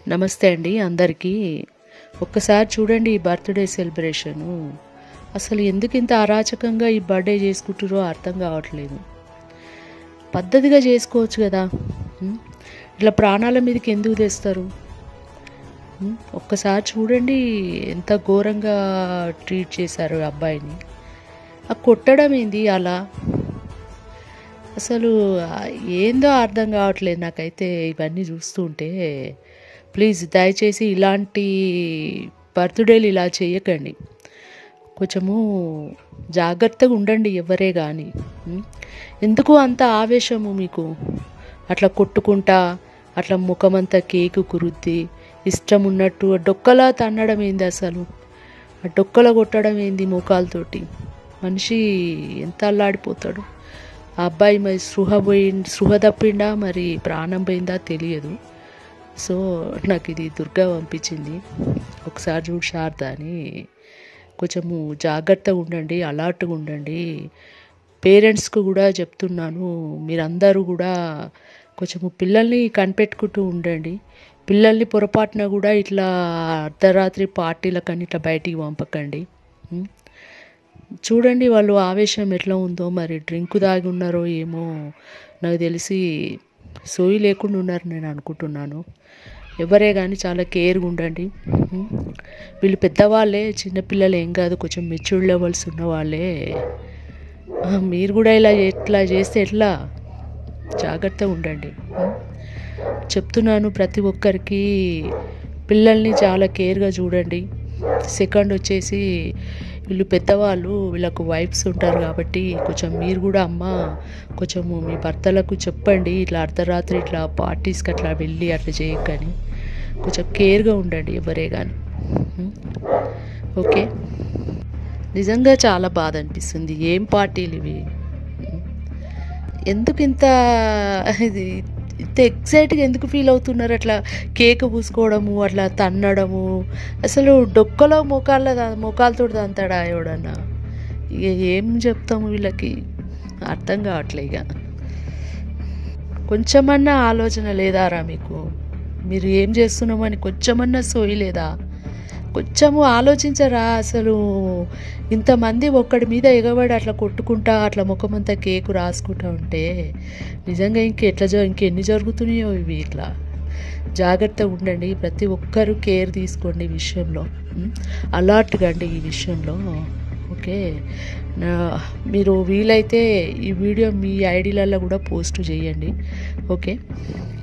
నమస్తే అండి అందరికీ ఒక్కసారి చూడండి ఈ బర్త్డే సెలబ్రేషను అసలు ఎందుకు ఇంత అరాచకంగా ఈ బర్త్డే చేసుకుంటారో అర్థం కావట్లేదు పద్ధతిగా చేసుకోవచ్చు కదా ఉం? ఇట్లా ప్రాణాల మీదకి ఎందుకు తెస్తారు ఉం? ఒక్కసారి చూడండి ఎంత ఘోరంగా ట్రీట్ చేశారు ఆ అబ్బాయిని ఆ కొట్టడం ఏంది అలా అసలు ఆ ఏందో అర్థం కావట్లేదు నాకైతే ఇవన్నీ చూస్తుంటే ప్లీజ్ దయచేసి ఇలాంటి బర్త్డేలు ఇలా చేయకండి కొంచెము జాగ్రత్తగా ఉండండి ఎవరే కానీ ఉం? ఎందుకు అంత ఆవేశము మీకు అట్లా కొట్టుకుంటా అట్లా ముఖమంతా కేకు కురుద్ది ఇష్టం ఉన్నట్టు డొక్కలా తన్నడం ఏంది అసలు ఆ డొక్కల కొట్టడం ఏంది ముఖాలతోటి మనిషి ఎంత అల్లాడిపోతాడు ఆ అబ్బాయి మరి సృహ పోయి సృహ తప్పిండా మరి ప్రాణం పోయిందా తెలియదు సో నాకు ఇది దుర్గా పంపించింది ఒకసారి చూడు శారద అని కొంచెము జాగ్రత్తగా ఉండండి అలర్ట్గా ఉండండి పేరెంట్స్కి కూడా చెప్తున్నాను మీరందరూ కూడా కొంచెము పిల్లల్ని కనిపెట్టుకుంటూ ఉండండి పిల్లల్ని పొరపాటున కూడా ఇట్లా అర్ధరాత్రి పార్టీలకని ఇట్లా బయటికి పంపకండి ఉం? చూడండి వాళ్ళు ఆవేశం ఎట్లా ఉందో మరి డ్రింక్ తాగి ఉన్నారో ఏమో నాకు తెలిసి సోయి లేకుండా ఉన్నారు నేను అనుకుంటున్నాను ఎవరే కానీ చాలా కేర్గా ఉండండి ఉం? వీళ్ళు పెద్దవాళ్ళే చిన్నపిల్లలు ఏం కాదు కొంచెం మెచ్యూర్డ్ లెవెల్స్ ఉన్న వాళ్ళే ఆ, మీరు కూడా ఇలా ఎట్లా చేస్తే ఎట్లా జాగ్రత్తగా ఉండండి ఉం? చెప్తున్నాను ప్రతి ఒక్కరికి పిల్లల్ని చాలా కేర్గా చూడండి సెకండ్ వచ్చేసి వీళ్ళు పెద్దవాళ్ళు వీళ్ళకు వైఫ్స్ ఉంటారు కాబట్టి కొంచెం మీరు కూడా అమ్మ కొంచెము మీ భర్తలకు చెప్పండి ఇట్లా అర్ధరాత్రి ఇట్లా పార్టీస్కి అట్లా వెళ్ళి అట్లా చేయకని కొంచెం కేర్గా ఉండండి ఎవరే కానీ ఓకే నిజంగా చాలా బాధ అనిపిస్తుంది ఏం పార్టీలు ఇవి ఎందుకు ఇంత ఇది ఇంత ఎగ్జైట్గా ఎందుకు ఫీల్ అవుతున్నారు అట్లా కేక్ పూసుకోవడము అట్లా తన్నడము అసలు డొక్కలో మోకాళ్ళ మోకాలతో తంతాడా ఎవడన్నా ఇక ఏం చెప్తాము వీళ్ళకి అర్థం కావట్లే ఇక కొంచెమన్నా ఆలోచన లేదారా మీకు మీరు ఏం చేస్తున్నామని కొంచెమన్నా సోయి లేదా కొంచెము ఆలోచించరా అసలు ఇంతమంది ఒక్కడి మీద ఎగబడి అట్లా కొట్టుకుంటా అట్లా ముఖమంతా కేకు రాసుకుంటా ఉంటే నిజంగా ఇంకెట్లా జ ఇంకెన్ని జరుగుతున్నాయో ఇవి ఇట్లా జాగ్రత్తగా ఉండండి ప్రతి ఒక్కరూ కేర్ తీసుకోండి ఈ విషయంలో అలర్ట్గా అండి ఈ విషయంలో ఓకే నా మీరు వీలైతే ఈ వీడియో మీ ఐడీలలో కూడా పోస్ట్ చేయండి ఓకే